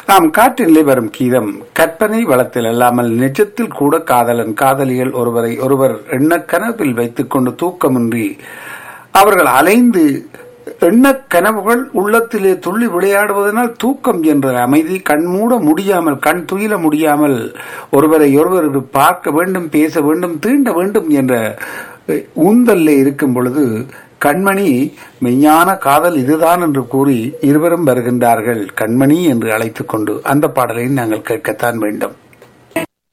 நாம் காற்றிலே வரும் கீதம் கற்பனை வளத்தில் அல்லாமல் நிஜத்தில் கூட காதலன் காதலிகள் ஒருவரை ஒருவர் எண்ணக்கனவில் வைத்துக் கொண்டு தூக்கமின்றி அவர்கள் அலைந்து எண்ணக் கனவுகள் உள்ளத்திலே துள்ளி விளையாடுவதனால் தூக்கம் என்ற அமைதி கண்மூட முடியாமல் கண் துயில முடியாமல் ஒருவரை ஒருவர் பார்க்க வேண்டும் பேச வேண்டும் தீண்ட வேண்டும் என்ற ஊந்தல்ல இருக்கும் பொழுது கண்மணி மெய்ஞான காதல் இதுதான் என்று கூறி இருவரும் வருகின்றார்கள் கண்மணி என்று அழைத்துக் கொண்டு அந்த பாடலை நாங்கள் கேட்கத்தான் வேண்டும்